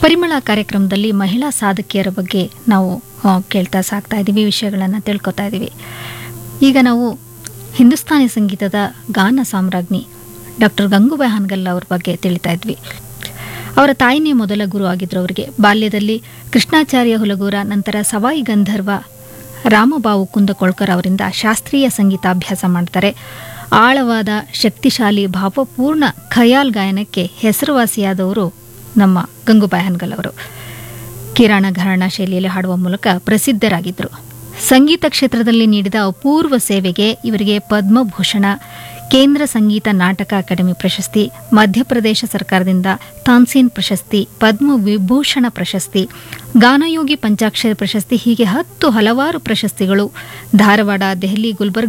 ಪರಿಮಳ ಕಾರ್ಯಕ್ರಮದಲ್ಲಿ ಮಹಿಳಾ ಸಾಧಕಿಯರ ಬಗ್ಗೆ ನಾವು ಆ, ಕೇಳ್ತಾ ಸಾಕ್ತಾ ಇದ್ದೀವಿ ವಿಷಯಗಳನ್ನು ತಿಳ್ಕೊತಾ ಇದ್ದೀವಿ ಈಗ ನಾವು ಹಿಂದೂಸ್ತಾನಿ ಸಂಗೀತದ ಗಾನ ಸಾಮ್ರಾಜ್ಞಿ ಡಾಕ್ಟರ್ ಗಂಗೂಬಾಯಿ ಹಾನ್ಗಲ್ ಅವ್ರ ಬಗ್ಗೆ ತಿಳಿತಾ ಇದ್ವಿ ಅವರ ತಾಯಿನೇ ಮೊದಲ ಗುರು ಆಗಿದ್ರು ಅವರಿಗೆ ಬಾಲ್ಯದಲ್ಲಿ ಕೃಷ್ಣಾಚಾರ್ಯ ಹುಲಗೂರ ನಂತರ ಸವಾಯಿ ಗಂಧರ್ವ ರಾಮಬಾವು ಕುಂದಕೊಳ್ಕರ್ ಅವರಿಂದ ಶಾಸ್ತ್ರೀಯ ಸಂಗೀತ ಅಭ್ಯಾಸ ಮಾಡ್ತಾರೆ ಆಳವಾದ ಶಕ್ತಿಶಾಲಿ ಭಾವಪೂರ್ಣ ಖಯಾಲ್ ಗಾಯನಕ್ಕೆ ಹೆಸರುವಾಸಿಯಾದವರು ನಮ್ಮ ಗಂಗೂಬಾಯಿ ಹಾನ್ಗಲ್ ಅವರು ಕಿರಾಣ ಘರಾಣ ಶೈಲಿಯಲ್ಲಿ ಹಾಡುವ ಮೂಲಕ ಪ್ರಸಿದ್ಧರಾಗಿದ್ದರು ಸಂಗೀತ ಕ್ಷೇತ್ರದಲ್ಲಿ ನೀಡಿದ ಅಪೂರ್ವ ಸೇವೆಗೆ ಇವರಿಗೆ ಪದ್ಮಭೂಷಣ ಕೇಂದ್ರ ಸಂಗೀತ ನಾಟಕ ಅಕಾಡೆಮಿ ಪ್ರಶಸ್ತಿ ಮಧ್ಯಪ್ರದೇಶ ಸರ್ಕಾರದಿಂದ ತಾನ್ಸೇನ್ ಪ್ರಶಸ್ತಿ ಪದ್ಮ ವಿಭೂಷಣ ಪ್ರಶಸ್ತಿ ಗಾನಯೋಗಿ ಪಂಚಾಕ್ಷರ ಪ್ರಶಸ್ತಿ ಹೀಗೆ ಹತ್ತು ಹಲವಾರು ಪ್ರಶಸ್ತಿಗಳು ಧಾರವಾಡ ದೆಹಲಿ ಗುಲ್ಬರ್ಗ